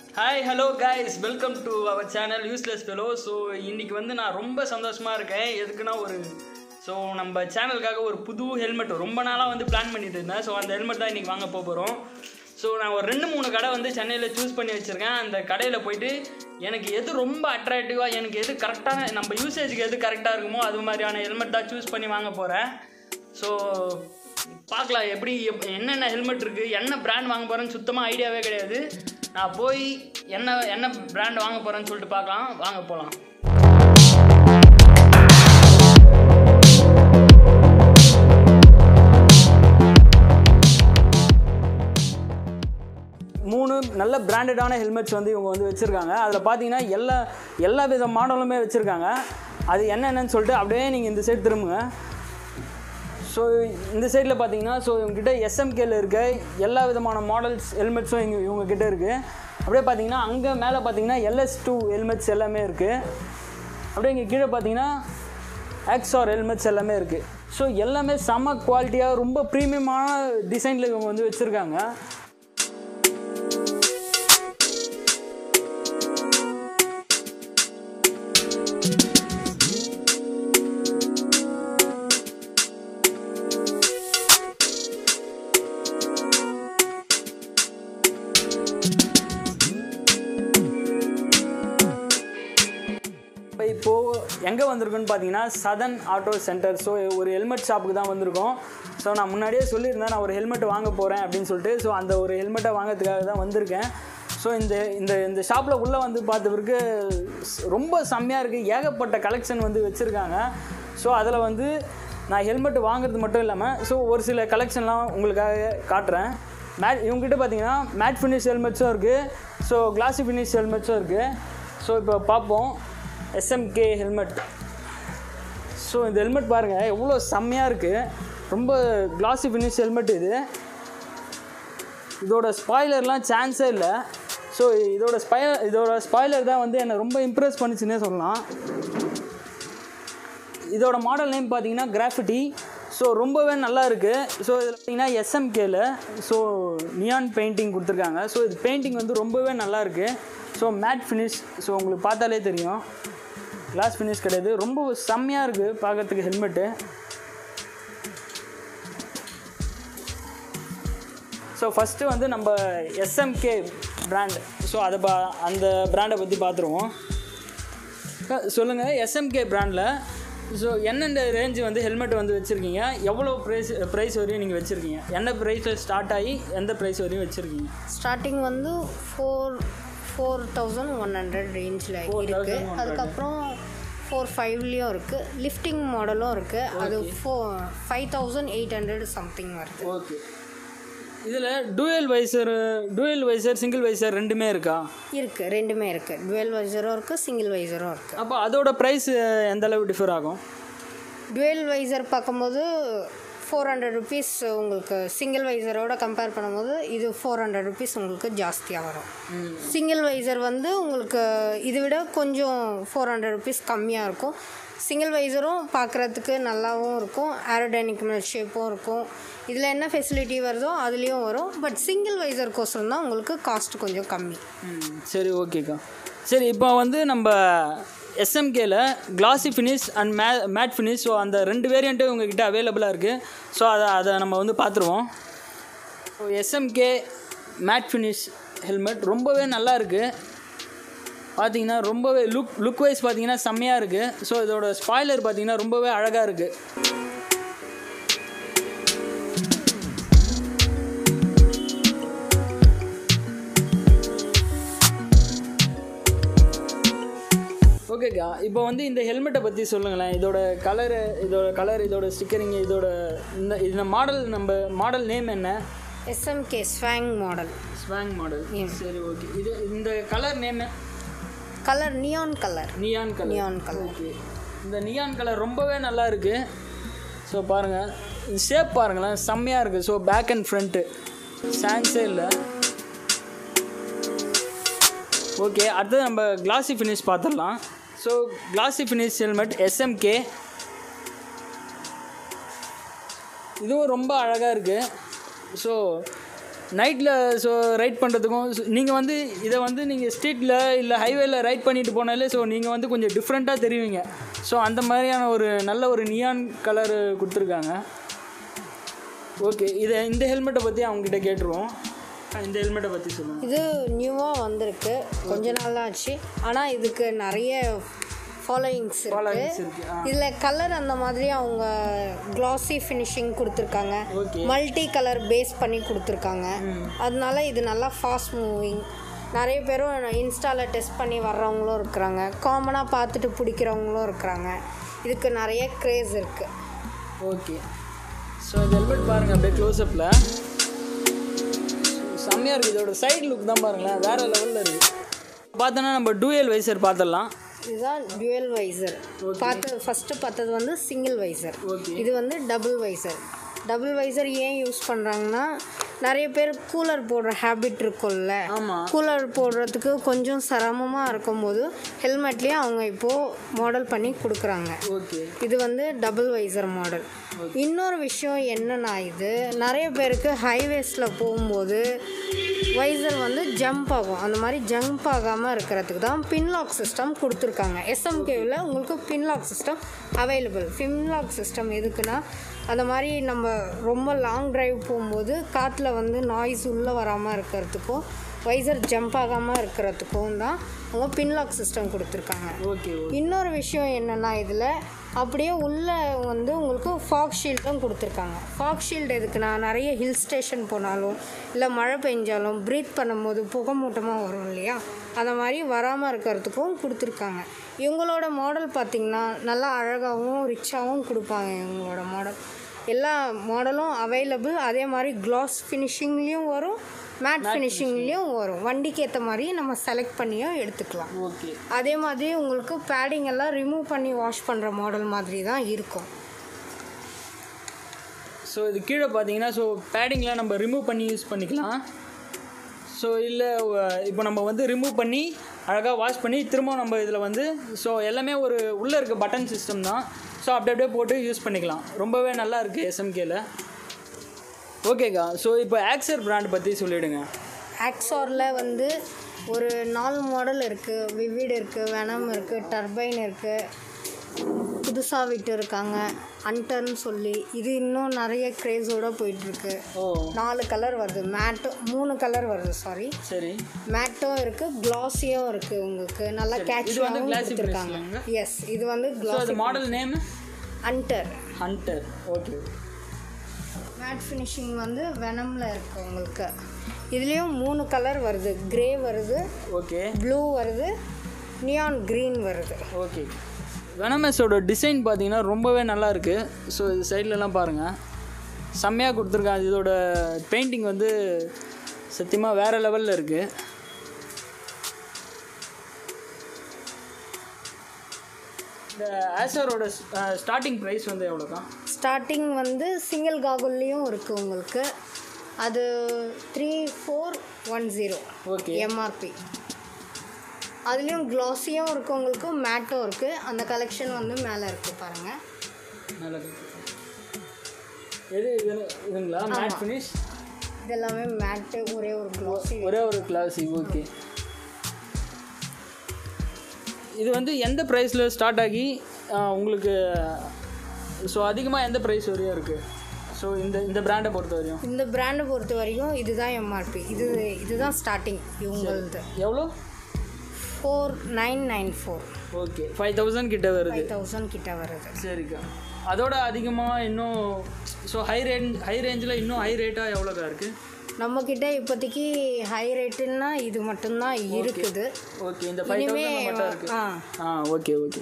Hi hello guys welcome to our channel useless fellow so இன்னைக்கு வந்து நான் ரொம்ப சந்தோஷமாக இருக்கேன் எதுக்குன்னா ஒரு ஸோ நம்ம சேனலுக்காக ஒரு புது ஹெல்மெட் ரொம்ப நாளாக வந்து பிளான் பண்ணிட்டு இருந்தேன் ஸோ அந்த ஹெல்மெட் தான் இன்றைக்கி வாங்க போக போகிறோம் ஸோ நான் ஒரு ரெண்டு மூணு கடை வந்து சென்னையில் சூஸ் பண்ணி வச்சுருக்கேன் அந்த கடையில் போயிட்டு எனக்கு எது ரொம்ப அட்ராக்டிவாக எனக்கு எது கரெக்டான நம்ம யூசேஜுக்கு எது கரெக்டாக இருக்குமோ அது மாதிரியான ஹெல்மெட் தான் சூஸ் பண்ணி வாங்க போகிறேன் ஸோ பார்க்கலாம் எப்படி எப்- என்னென்ன ஹெல்மெட் இருக்குது என்ன பிராண்ட் வாங்க போகிறேன்னு சுத்தமாக ஐடியாவே கிடையாது நான் போய் என்ன என்ன பிராண்ட் வாங்க போகிறேன்னு சொல்லிட்டு பார்க்கலாம் வாங்க போகலாம் மூணு நல்ல பிராண்டடான ஹெல்மெட்ஸ் வந்து இவங்க வந்து வச்சுருக்காங்க அதில் பார்த்தீங்கன்னா எல்லா எல்லா வித மாடலுமே வச்சுருக்காங்க அது என்னென்னு சொல்லிட்டு அப்படியே நீங்கள் இந்த சைடு திரும்புங்க ஸோ இந்த சைடில் பார்த்தீங்கன்னா ஸோ இவங்ககிட்ட எஸ்எம்கேல இருக்க எல்லா விதமான மாடல்ஸ் ஹெல்மெட்ஸும் இங்கே இவங்க கிட்ட இருக்குது அப்படியே பார்த்தீங்கன்னா அங்கே மேலே பார்த்தீங்கன்னா எல்எஸ் டூ ஹெல்மெட்ஸ் எல்லாமே இருக்குது அப்படியே இங்கே கீழே பார்த்தீங்கன்னா ஆக்ஸார் ஹெல்மெட்ஸ் எல்லாமே இருக்குது ஸோ எல்லாமே செம குவாலிட்டியாக ரொம்ப ப்ரீமியமான டிசைனில் இவங்க வந்து வச்சுருக்காங்க இப்போ இப்போது எங்கே வந்திருக்குன்னு பார்த்தீங்கன்னா சதன் ஆட்டோ சென்டர் ஸோ ஒரு ஹெல்மெட் ஷாப்புக்கு தான் வந்திருக்கோம் ஸோ நான் முன்னாடியே சொல்லியிருந்தேன் நான் ஒரு ஹெல்மெட் வாங்க போகிறேன் அப்படின்னு சொல்லிட்டு ஸோ அந்த ஒரு ஹெல்மெட்டை வாங்கிறதுக்காக தான் வந்திருக்கேன் ஸோ இந்த இந்த இந்த ஷாப்பில் உள்ளே வந்து பார்த்த பிறகு ஸ்- ரொம்ப செம்மையாக இருக்குது ஏகப்பட்ட கலெக்ஷன் வந்து வச்சுருக்காங்க ஸோ அதில் வந்து நான் ஹெல்மெட் வாங்குறது மட்டும் இல்லாமல் ஸோ ஒரு சில கலெக்ஷன்லாம் உங்களுக்காக காட்டுறேன் மேட் இவங்ககிட்ட பார்த்தீங்கன்னா மேட் ஃபினிஷ் ஹெல்மெட்ஸும் இருக்குது ஸோ கிளாசி ஃபினிஷ் ஹெல்மெட்ஸும் இருக்குது ஸோ இப்போ பார்ப்போம் எஸ்எம்கே ஹெல்மெட் ஸோ இந்த ஹெல்மெட் பாருங்கள் எவ்வளோ செம்மையாக இருக்குது ரொம்ப கிளாசி ஃபினிஷ் ஹெல்மெட் இது இதோட ஸ்பாய்லர்லாம் சான்ஸே இல்லை ஸோ இதோட ஸ்பை இதோட ஸ்பாய்லர் தான் வந்து என்னை ரொம்ப இம்ப்ரெஸ் பண்ணுச்சுன்னே சொல்லலாம் இதோட மாடல் நேம் பார்த்தீங்கன்னா கிராஃபிட்டி ஸோ ரொம்பவே நல்லா இருக்குது ஸோ இதில் பார்த்தீங்கன்னா எஸ்எம்கேல ஸோ நியான் பெயிண்டிங் கொடுத்துருக்காங்க ஸோ இது பெயிண்டிங் வந்து ரொம்பவே நல்லா இருக்குது ஸோ மேட் ஃபினிஷ் ஸோ உங்களுக்கு பார்த்தாலே தெரியும் கிளாஸ் ஃபினிஷ் கிடையாது ரொம்ப செம்மையாக இருக்குது பார்க்கறதுக்கு ஹெல்மெட்டு ஸோ ஃபஸ்ட்டு வந்து நம்ம எஸ்எம்கே பிராண்ட் ஸோ அதை பா அந்த பிராண்டை பற்றி பார்த்துருவோம் சொல்லுங்கள் எஸ்எம்கே பிராண்டில் ஸோ என்னென்ன ரேஞ்சு வந்து ஹெல்மெட் வந்து வச்சுருக்கீங்க எவ்வளோ ப்ரைஸ் ப்ரைஸ் வரையும் நீங்கள் வச்சுருக்கீங்க என்ன ப்ரைஸில் ஸ்டார்ட் ஆகி எந்த ப்ரைஸ் வரையும் வச்சுருக்கீங்க ஸ்டார்டிங் வந்து four four thousand one hundred ரேஞ்சில் இருக்குது அதுக்கப்புறம் ஃபோர் ஃபைவ்லேயும் இருக்குது லிஃப்டிங் மாடலும் இருக்குது அது four five thousand eight hundred something வருது ஓகே இதில் dual visor dual visor single visor ரெண்டுமே இருக்கா இருக்குது ரெண்டுமே இருக்குது டுவெல் வைசரும் இருக்குது சிங்கிள் வைசரும் இருக்குது அப்போ அதோட ப்ரைஸ் எந்த அளவு டிஃபர் ஆகும் டுவெல் வைசர் பார்க்கும்போது ஃபோர் ஹண்ட்ரட் ருபீஸ் உங்களுக்கு சிங்கிள் வைசரோட கம்பேர் பண்ணும்போது இது ஃபோர் ஹண்ட்ரட் ருபீஸ் உங்களுக்கு ஜாஸ்தியாக வரும் சிங்கிள் வைசர் வந்து உங்களுக்கு இதை விட கொஞ்சம் ஃபோர் ஹண்ட்ரட் ருபீஸ் கம்மியாக இருக்கும் சிங்கிள் வைசரும் பார்க்குறதுக்கு நல்லாவும் இருக்கும் ஏரோடைனிக்கல் ஷேப்பும் இருக்கும் இதில் என்ன ஃபெசிலிட்டி வருதோ அதுலேயும் வரும் பட் சிங்கிள் வைசருக்கோசரம் தான் உங்களுக்கு காஸ்ட் கொஞ்சம் கம்மி ம், சரி ஓகேக்கா சரி இப்போ வந்து நம்ம எஸ்எம்கேல கிளாசி ஃபினிஷ் அண்ட் மே மேட் ஃபினிஷ் ஸோ அந்த ரெண்டு வேரியண்ட்டும் உங்ககிட்ட அவைலபிளாக இருக்குது ஸோ அதை அதை நம்ம வந்து பார்த்துருவோம் so SMK matte finish helmet ரொம்பவே நல்லா இருக்குது பார்த்தீங்கன்னா ரொம்பவே லுக் லுக் வைஸ் பார்த்தீங்கன்னா செம்மையாக இருக்குது ஸோ இதோட ஸ்பாய்லர் பார்த்தீங்கன்னா ரொம்பவே அழகாக இருக்குது ஓகேக்கா இப்போ வந்து இந்த ஹெல்மெட்டை பற்றி சொல்லுங்களேன் இதோட கலரு இதோட கலர் இதோட ஸ்டிக்கரிங் இதோட இந்த இந்த மாடல் நம்ம மாடல் நேம் என்ன SMK swang model swang model சரி ஓகே இது இந்த colour name colour neon colour neon colour neon colour okay இந்த நியான் கலர் ரொம்பவே நல்லா இருக்குது ஸோ பாருங்கள் ஷேப் பாருங்களேன் செம்மையாக இருக்குது ஸோ பேக் அண்ட் ஃப்ரண்ட்டு சான்ஸே இல்லை ஓகே அடுத்தது நம்ம கிளாசி ஃபினிஷ் பார்த்துடலாம் so glassy finish helmet SMK இதுவும் ரொம்ப அழகாக இருக்குது ஸோ நைட்டில் ஸோ ரைட் பண்ணுறதுக்கும் நீங்கள் வந்து இதை வந்து நீங்கள் ஸ்ட்ரீட்டில் இல்லை ஹைவேல ரைட் பண்ணிட்டு போனாலே ஸோ நீங்கள் வந்து கொஞ்சம் டிஃப்ரெண்ட்டாக தெரிவிங்க ஸோ அந்த மாதிரியான ஒரு நல்ல ஒரு நியான் கலர் கொடுத்துருக்காங்க ஓகே இதை இந்த ஹெல்மெட்டை பற்றி அவங்ககிட்ட கேட்டுருவோம் ஆ, இந்த ஹெல்மெட்டை பற்றி சொல்லுங்கள் இது நியூவாக வந்திருக்கு கொஞ்ச நாள் தான் ஆச்சு ஆனால் இதுக்கு நிறைய ஃபாலோயிங்ஸ் இருக்கு Followings இருக்கு, ஆ. இதில் கலர் அந்த மாதிரி அவங்க கிளாசி ஃபினிஷிங் கொடுத்துருக்காங்க Okay. மல்டி கலர் பேஸ் பண்ணி கொடுத்துருக்காங்க அதனால இது நல்லா ஃபாஸ்ட் மூவிங் நிறைய பேரும் இன்ஸ்டாவில் டெஸ்ட் பண்ணி வர்றவங்களும் இருக்கிறாங்க காமனாக பார்த்துட்டு பிடிக்கிறவங்களும் இருக்கிறாங்க இதுக்கு நிறைய க்ரேஸ் இருக்குது ஓகே ஸோ இந்த ஹெல்மெட் பாருங்கள் அப்படியே க்ளோஸ்அப்பில் செம்மையாக இருக்குது இதோட சைடு லுக் தான் பாருங்களேன் வேறு லெவலில் இருக்குது பார்த்தோன்னா நம்ம டூயல் வைசர் பார்த்துடலாம் இதுதான் டுவெல் வைசர் பார்த்து ஃபஸ்ட்டு பார்த்தது வந்து சிங்கிள் வைசர் Okay. இது வந்து டபுள் வைசர் டபுள் வைசர் ஏன் யூஸ் பண்ணுறாங்கன்னா நிறைய பேர் கூலர் போடுற ஹேபிட் இருக்கும்ல ஆமாம் கூலர் போடுறதுக்கு கொஞ்சம் சிரமமாக இருக்கும்போது ஹெல்மெட்லேயே அவங்க இப்போது மாடல் பண்ணி கொடுக்குறாங்க ஓகே இது வந்து டபுள் வைசர் மாடல் இன்னொரு விஷயம் என்னன்னா இது நிறைய பேருக்கு ஹைவேஸில் போகும்போது வைசர் வந்து ஜம்ப் ஆகும் அந்த மாதிரி ஜம்ப் ஆகாமல் இருக்கிறதுக்கு தான் பின்லாக் சிஸ்டம் கொடுத்துருக்காங்க எஸ்எம்கேவில் உங்களுக்கு pinlock system available pinlock system எதுக்குன்னா அந்த மாதிரி நம்ம ரொம்ப லாங் டிரைவ் போகும்போது காற்றுல வந்து நாய்ஸ் உள்ளே வராமல் இருக்கிறதுக்கும் வைசர் ஜம்ப் ஆகாமல் இருக்கிறதுக்கும் தான் அவங்க பின்லாக் சிஸ்டம் கொடுத்துருக்காங்க ஓகே இன்னொரு விஷயம் என்னென்னா இதில் அப்படியே உள்ளே வந்து உங்களுக்கு ஃபாக் ஷீல்டும் கொடுத்துருக்காங்க ஃபாக் ஷீல்டு எதுக்குன்னா நிறைய ஹில் ஸ்டேஷன் போனாலும் இல்லை மழை பெஞ்சாலும் ப்ரீத் பண்ணும்போது புகை மூட்டமாக வரும் இல்லையா அந்த மாதிரி வராமல் இருக்கிறதுக்கும் கொடுத்துருக்காங்க இவங்களோட மாடல் பார்த்திங்கன்னா நல்லா அழகாகவும் ரிச்சாகவும் கொடுப்பாங்க இவங்களோட மாடல் எல்லா மாடலும் அவைலபிள் அதே மாதிரி கிளாஸ் ஃபினிஷிங்லேயும் வரும் மேட் ஃபினிஷிங்லேயும் வரும் வண்டிக்கு ஏற்ற மாதிரி நம்ம செலக்ட் பண்ணியும் எடுத்துக்கலாம் ஓகே அதே மாதிரி உங்களுக்கு பேடிங் எல்லாம் ரிமூவ் பண்ணி வாஷ் பண்ணுற மாடல் மாதிரி தான் இருக்கும் ஸோ இது கீழே பார்த்தீங்கன்னா ஸோ பேடிங்லாம் நம்ம ரிமூவ் பண்ணி யூஸ் பண்ணிக்கலாம் ஸோ இல்லை இப்போ நம்ம வந்து ரிமூவ் பண்ணி அழகாக வாஷ் பண்ணி திரும்ப நம்ம இதில் வந்து ஸோ எல்லாமே ஒரு உள்ளே இருக்க பட்டன் சிஸ்டம் தான் ஸோ அப்படி அப்படியே போட்டு யூஸ் பண்ணிக்கலாம் ரொம்பவே நல்லா இருக்குது எஸ்எம்கேல ஓகேக்கா ஸோ இப்போ ஆக்சர் பிராண்ட் பற்றி சொல்லிவிடுங்க ஆக்ஸாரில் வந்து ஒரு நாலு மாடல் இருக்குது விவிட் இருக்குது வெனம் இருக்குது டர்பைன் இருக்குது புதுசாக விட்டு இருக்காங்க அன்டர்னு சொல்லி இது இன்னும் நிறைய க்ரேஸோட போயிட்டுருக்கு ஓ நாலு கலர் வருது மேட்டும் மூணு கலர் வருது சாரி சரி மேட்டும் இருக்குது கிளாஸியும் இருக்குது உங்களுக்கு நல்லா இது வந்து கேட்சியாகவும் glassy கொடுத்துருக்காங்க bracelet எஸ் இது வந்து ஸோ கிளாஸ் அது model name under hunter okay matte finishing வந்து வெனமில் இருக்குது உங்களுக்கு இதுலேயும் மூணு கலர் வருது கிரே வருது ஓகே ப்ளூ வருது நியான் க்ரீன் வருது ஓகே வெனமஸோட டிசைன் பார்த்தீங்கன்னா ரொம்பவே நல்லா இருக்குது ஸோ இது சைட்லலாம் பாருங்கள் செம்மையாக கொடுத்துருக்காங்க இதோட பெயிண்டிங் வந்து சத்தியமாக வேறு லெவலில் இருக்குது இந்த ஆசரோட ஸ்டார்டிங் ப்ரைஸ் வந்து எவ்வளோக்கா ஸ்டார்டிங் வந்து சிங்கிள் காகுல்லையும் இருக்குது உங்களுக்கு அது three four one zero okay MRP அதுலேயும் க்ளாஸியும் இருக்குது உங்களுக்கு மேட்டும் இருக்குது அந்த கலெக்ஷன் வந்து மேலே இருக்குது பாருங்கள் நல்லது எது இது இதுங்களா மேட் ஃபினிஷ் இது எல்லாமே மேட்டு ஒரே ஒரு க்ளாஸி ஒரே ஒரு கிளாஸி ஓகே இது வந்து எந்த ப்ரைஸில் ஸ்டார்ட் ஆகி ஆஹ், உங்களுக்கு ஸோ அதிகமாக எந்த ப்ரைஸ் வரையும் இருக்குது ஸோ இந்த இந்த பிராண்டை பொறுத்த வரையும் இந்த பிராண்டை பொறுத்த வரைக்கும் இதுதான் எம்ஆர்பி இது இதுதான் ஸ்டார்டிங் இவங்களது எவ்வளோ four nine nine four okay five thousand கிட்ட வருது ஃபைவ் தௌசண்ட் கிட்ட வருது சரிக்கா அதோட அதிகமாக இன்னும் ஸோ ஹை ரேஞ்ச் ஹை ரேஞ்சில் இன்னும் ஹை ரேட்டாக எவ்வளோக்கா இருக்குது நம்மக்கிட்ட இப்போதைக்கு ஹை ரேட்டுன்னா இது மட்டும்தான் இருக்குது ஓகே இந்த ஃபைவ் இனிமே தௌசண்ட் மட்டும் இருக்குது ஆ ஆ ஓகே ஓகே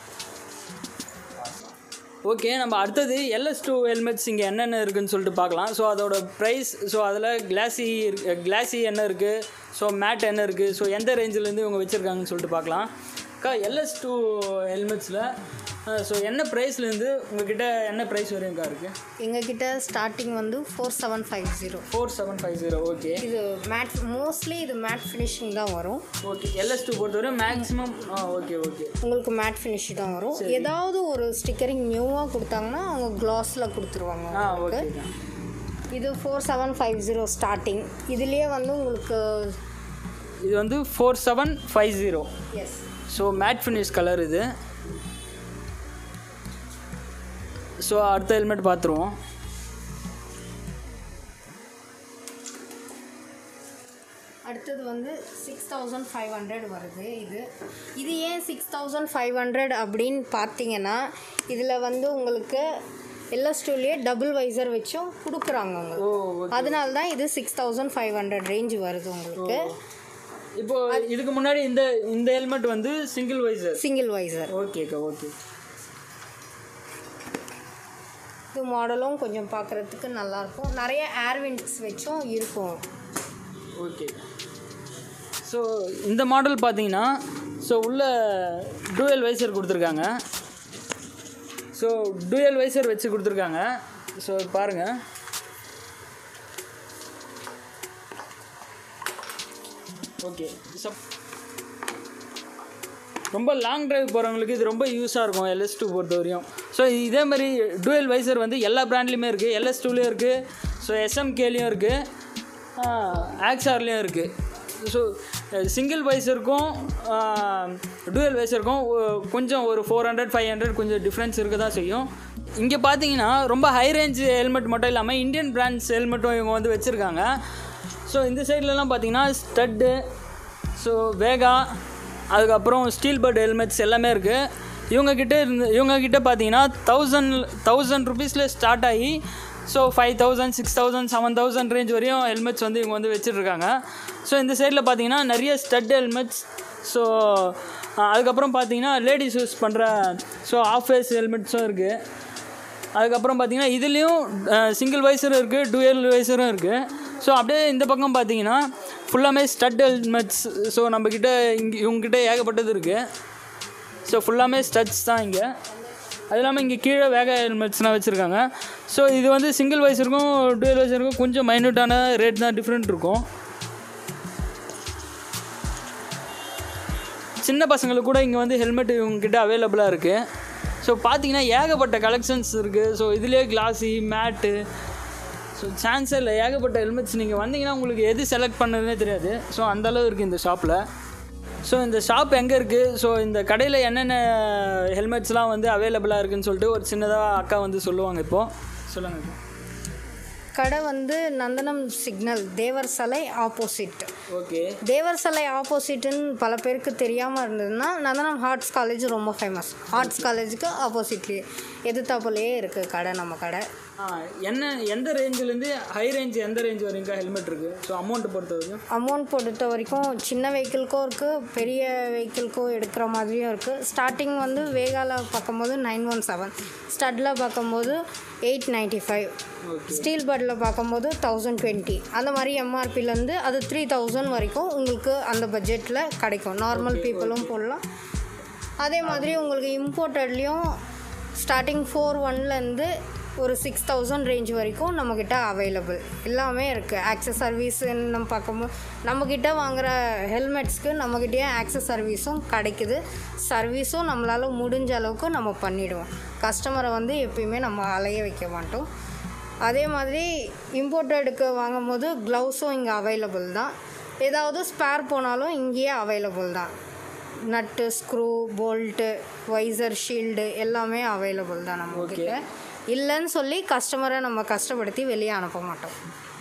ஓகே நம்ம அடுத்தது எல்எஸ் டூ ஹெல்மெட்ஸ் இங்கே என்னென்ன இருக்குன்னு சொல்லிட்டு பார்க்கலாம் ஸோ அதோட ப்ரைஸ் ஸோ அதில் கிளாசி கிளாசி என்ன இருக்குது ஸோ மேட் என்ன இருக்குது ஸோ எந்த ரேஞ்சிலேருந்து இவங்க வச்சுருக்காங்கன்னு சொல்லிட்டு பார்க்கலாம் அக்கா எல்எஸ் டூ ஹெல்மெட்ஸில் ஸோ என்ன ப்ரைஸ்லேருந்து உங்ககிட்ட என்ன ப்ரைஸ் வரையும்க்கா இருக்குது எங்ககிட்ட ஸ்டார்டிங் வந்து four seven five zero four seven five zero okay இது மேட் மோஸ்ட்லி இது மேட் ஃபினிஷிங் தான் வரும் ஓகே எல்எஸ் டூ பொறுத்தவரை மேக்ஸிமம் ஆ ஓகே ஓகே உங்களுக்கு மேட் ஃபினிஷ் தான் வரும் ஏதாவது ஒரு ஸ்டிக்கரிங் நியூவாக கொடுத்தாங்கன்னா அவங்க கிளாஸில் கொடுத்துருவாங்க ஆ உங்களுக்கு. ஓகேக்கா இது four seven five zero starting இதுலேயே வந்து உங்களுக்கு இது வந்து four seven five zero yes so matte finish colour இது ஸோ அடுத்த ஹெல்மெட் பார்த்துருவோம் அடுத்தது வந்து சிக்ஸ் தௌசண்ட் ஃபைவ் ஹண்ட்ரட் வருது இது இது ஏன் சிக்ஸ் தௌசண்ட் ஃபைவ் ஹண்ட்ரட் அப்படின்னு பார்த்தீங்கன்னா இதில் வந்து உங்களுக்கு எல்லா ஸ்டூல்லையே டபுள் வைசர் வச்சும் கொடுக்குறாங்க ஓ உங்களுக்கு அதனால தான் இது six thousand five hundred range வருது உங்களுக்கு இப்போ இதுக்கு முன்னாடி இந்த இந்த ஹெல்மெட் வந்து சிங்கிள் வைசர் சிங்கிள் வைசர் ஓகேக்கா ஓகே இது மாடலும் கொஞ்சம் பார்க்குறதுக்கு நல்லாயிருக்கும் நிறைய ஏர்வின்ஸ் வச்சும் இருக்கும் ஓகே ஸோ இந்த மாடல் பார்த்தீங்கன்னா ஸோ உள்ள டூயல் வைசர் கொடுத்துருக்காங்க ஸோ டூயல் வைசர் வச்சு கொடுத்துருக்காங்க ஸோ பாருங்கள் ஓகே சப் ரொம்ப லாங் டிரைவ் போகிறவங்களுக்கு இது ரொம்ப யூஸாக இருக்கும் எல்எஸ் டூ பொறுத்த வரையும் ஸோ இதே மாதிரி டூயல் வைசர் வந்து எல்லா பிராண்ட்லேயுமே இருக்குது எல்எஸ் டூலேயும் இருக்குது ஸோ எஸ்எம்கேலேயும் இருக்குது ஆக்ஸார்லேயும் இருக்குது ஸோ சிங்கிள் வைஸருக்கும் டூயல் வைஸருக்கும் கொஞ்சம் ஒரு ஃபோர் ஹண்ட்ரட் ஃபைவ் ஹண்ட்ரட் கொஞ்சம் டிஃப்ரென்ஸ் இருக்க தான் செய்யும் இங்கே பார்த்தீங்கன்னா ரொம்ப ஹை ரேஞ்ச் ஹெல்மெட் மட்டும் இல்லாமல் இந்தியன் பிராண்ட்ஸ் ஹெல்மெட்டும் இவங்க வந்து வச்சுருக்காங்க ஸோ இந்த சைட்லலாம் பார்த்தீங்கன்னா ஸ்டட்டு ஸோ வேகா அதுக்கப்புறம் ஸ்டீல் பர்ட் ஹெல்மெட்ஸ் எல்லாமே இருக்குது இவங்கக்கிட்ட இருந்து இவங்கக்கிட்ட பார்த்தீங்கன்னா தௌசண்ட் தௌசண்ட் ருபீஸில் ஸ்டார்ட் ஆகி so five thousand six thousand seven thousand range வரையும் ஹெல்மெட்ஸ் வந்து இவங்க வந்து வச்சுட்ருக்காங்க ஸோ இந்த சைடில் பார்த்தீங்கன்னா நிறைய ஸ்டட் ஹெல்மெட்ஸ் ஸோ அதுக்கப்புறம் பார்த்தீங்கன்னா லேடிஸ் யூஸ் பண்ணுற ஸோ ஆஃப் ஃபேஸ் ஹெல்மெட்ஸும் இருக்குது அதுக்கப்புறம் பார்த்தீங்கன்னா இதுலேயும் சிங்கிள் வைசரும் இருக்குது டூயல் வைசரும் இருக்குது ஸோ அப்படியே இந்த பக்கம் பார்த்தீங்கன்னா ஃபுல்லாமே ஸ்டட் ஹெல்மெட்ஸ் ஸோ நம்மக்கிட்ட இங்கே இவங்ககிட்ட ஏகப்பட்டது இருக்குது ஸோ ஃபுல்லாமே ஸ்டட்ஸ் தான் இங்கே அது இல்லாமல் இங்கே கீழே வேக ஹெல்மெட்ஸ்லாம் வச்சுருக்காங்க ஸோ இது வந்து சிங்கிள் வைஸருக்கும் டூயல் வைஸருக்கும் கொஞ்சம் மைன்யூட்டான ரேட் தான் டிஃப்ரெண்ட் இருக்கும் சின்ன பசங்களுக்கு கூட இங்கே வந்து ஹெல்மெட் இவங்ககிட்ட அவைலபிளாக இருக்குது ஸோ பார்த்தீங்கன்னா ஏகப்பட்ட கலெக்ஷன்ஸ் இருக்குது ஸோ இதுலேயே கிளாஸி மேட்டு ஸோ சான்ஸே இல்லை ஏகப்பட்ட ஹெல்மெட்ஸ் நீங்கள் வந்தீங்கன்னா உங்களுக்கு எது செலக்ட் பண்ணதுனே தெரியாது ஸோ அந்தளவு இருக்குது இந்த ஷாப்பில் ஸோ இந்த ஷாப் எங்கே இருக்குது ஸோ இந்த கடையில் என்னென்ன ஹெல்மெட்ஸ்லாம் வந்து அவைலபிளாக இருக்குன்னு சொல்லிட்டு ஒரு சின்னதாக அக்கா வந்து சொல்லுவாங்க இப்போது சொல்லுங்கள் கடை வந்து நந்தனம் சிக்னல் தேவர் சாலை ஆப்போசிட் ஓகே தேவர் சாலை ஆப்போசிட்டுன்னு பல பேருக்கு தெரியாமல் இருந்ததுன்னா நந்தனம் ஆர்ட்ஸ் காலேஜ் ரொம்ப ஃபேமஸ் ஆர்ட்ஸ் காலேஜுக்கு ஆப்போசிட்லேயே எதிர்த்தாப்புலேயே இருக்குது கடை நம்ம கடை ஆ என்ன எந்த ரேஞ்சிலேருந்து ஹை ரேஞ்ச் எந்த ரேஞ்ச் வரைக்கும் ஹெல்மெட் இருக்குது ஸோ அமௌண்ட்டு பொறுத்த வரைக்கும் அமௌண்ட் பொறுத்த வரைக்கும் சின்ன வெஹிக்கிள்க்கும் இருக்குது பெரிய வெஹிக்கிள்க்கும் எடுக்கிற மாதிரியும் இருக்குது ஸ்டார்டிங் வந்து வேகால பார்க்கும்போது நைன் ஒன் செவன் ஸ்டட்டில் பார்க்கும்போது எயிட் நைன்ட்டி ஃபைவ் ஸ்டீல் பட்டில் பார்க்கும்போது தௌசண்ட் டுவெண்ட்டி அந்த மாதிரி எம்ஆர்பிலேருந்து அது த்ரீ தௌசண்ட் வரைக்கும் உங்களுக்கு அந்த பட்ஜெட்டில் கிடைக்கும் நார்மல் பீப்புளும் போடலாம் அதே மாதிரி உங்களுக்கு இம்போர்ட்டட்லேயும் ஸ்டார்டிங் ஃபோர் ஒன்லேருந்து ஒரு சிக்ஸ் தௌசண்ட் ரேஞ்ச் வரைக்கும் நம்மக்கிட்ட அவைலபிள் எல்லாமே இருக்குது ஆக்சஸ் சர்வீஸ்ன்னு நம்ம பார்க்கும்போது நம்மக்கிட்ட வாங்குகிற ஹெல்மெட்ஸ்க்கு நம்மக்கிட்டேயே ஆக்சஸ் சர்வீஸும் கிடைக்குது சர்வீஸும் நம்மளால் முடிஞ்ச அளவுக்கு நம்ம பண்ணிவிடுவோம் கஸ்டமரை வந்து எப்பயுமே நம்ம அலைய வைக்க மாட்டோம் அதே மாதிரி இம்போர்ட்டடுக்கு வாங்கும்போது க்ளவுஸும் இங்கே அவைலபிள் தான் ஏதாவது ஸ்பேர் போனாலும் இங்கேயே அவைலபிள் தான் nut screw bolt visor shield எல்லாமே அவைலபிள் தான் நம்மக்கிட்ட இல்லைன்னு சொல்லி கஸ்டமரை நம்ம கஷ்டப்படுத்தி வெளியே அனுப்ப மாட்டோம்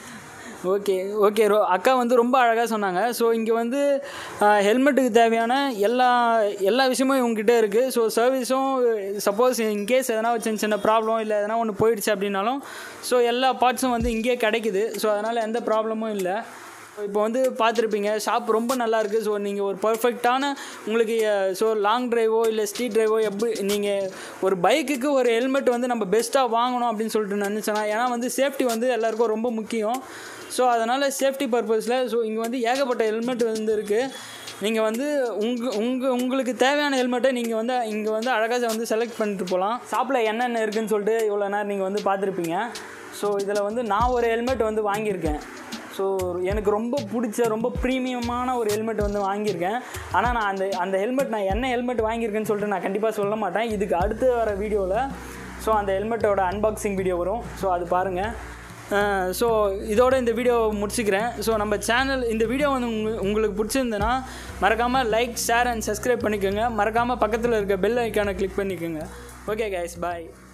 ஓகே ஓகே ரோ அக்கா வந்து ரொம்ப அழகாக சொன்னாங்க ஸோ இங்கே வந்து ஹெல்மெட்டுக்கு தேவையான எல்லா எல்லா விஷயமும் இவங்ககிட்ட இருக்குது ஸோ சர்வீஸும் சப்போஸ் இன்கேஸ் எதனா ஒரு சின்ன சின்ன ப்ராப்ளம் இல்லை எதனா ஒன்று போயிடுச்சு அப்படின்னாலும் ஸோ எல்லா பார்ட்ஸும் வந்து இங்கேயே கிடைக்குது ஸோ அதனால் எந்த ப்ராப்ளமும் இல்லை இப்போ வந்து பார்த்துருப்பீங்க ஷாப் ரொம்ப நல்லா இருக்குது ஸோ நீங்கள் ஒரு பர்ஃபெக்டான உங்களுக்கு ஸோ லாங் டிரைவோ இல்லை ஸ்ட்ரீட் டிரைவோ எப்படி நீங்கள் ஒரு பைக்குக்கு ஒரு ஹெல்மெட் வந்து நம்ம பெஸ்ட்டாக வாங்கணும் அப்படின்னு சொல்லிட்டு நினச்சேன்னா ஏன்னா வந்து சேஃப்டி வந்து எல்லாருக்கும் ரொம்ப முக்கியம் ஸோ அதனால் சேஃப்டி பர்பஸில் ஸோ இங்கே வந்து ஏகப்பட்ட ஹெல்மெட் வந்து இருக்குது நீங்கள் வந்து உங்கள் உங்கள் உங்களுக்கு தேவையான ஹெல்மெட்டை நீங்கள் வந்து இங்கே வந்து அழகாக வந்து செலக்ட் பண்ணிட்டு போகலாம் ஷாப்பில் என்னென்ன இருக்குன்னு சொல்லிட்டு இவ்வளோ நேரம் நீங்கள் வந்து பார்த்துருப்பீங்க ஸோ இதில் வந்து நான் ஒரு ஹெல்மெட் வந்து வாங்கியிருக்கேன் ஸோ எனக்கு ரொம்ப பிடிச்ச ரொம்ப ப்ரீமியமான ஒரு ஹெல்மெட் வந்து வாங்கியிருக்கேன் ஆனால் நான் அந்த அந்த ஹெல்மெட் நான் என்ன ஹெல்மெட் வாங்கியிருக்கேன்னு சொல்லிட்டு நான் கண்டிப்பாக சொல்ல மாட்டேன் இதுக்கு அடுத்து வர வீடியோவில் ஸோ அந்த ஹெல்மெட்டோட அன்பாக்சிங் வீடியோ வரும் ஸோ அது பாருங்கள் ஸோ இதோட இந்த வீடியோ முடிச்சுக்கிறேன் ஸோ நம்ம சேனல் இந்த வீடியோ வந்து உங்க உங்களுக்கு பிடிச்சிருந்ததுன்னா மறக்காமல் லைக் ஷேர் அண்ட் சப்ஸ்கிரைப் பண்ணிக்கோங்க மறக்காமல் பக்கத்தில் இருக்க பெல் ஐக்கானை கிளிக் பண்ணிக்கோங்க ஓகே கைஸ் பாய்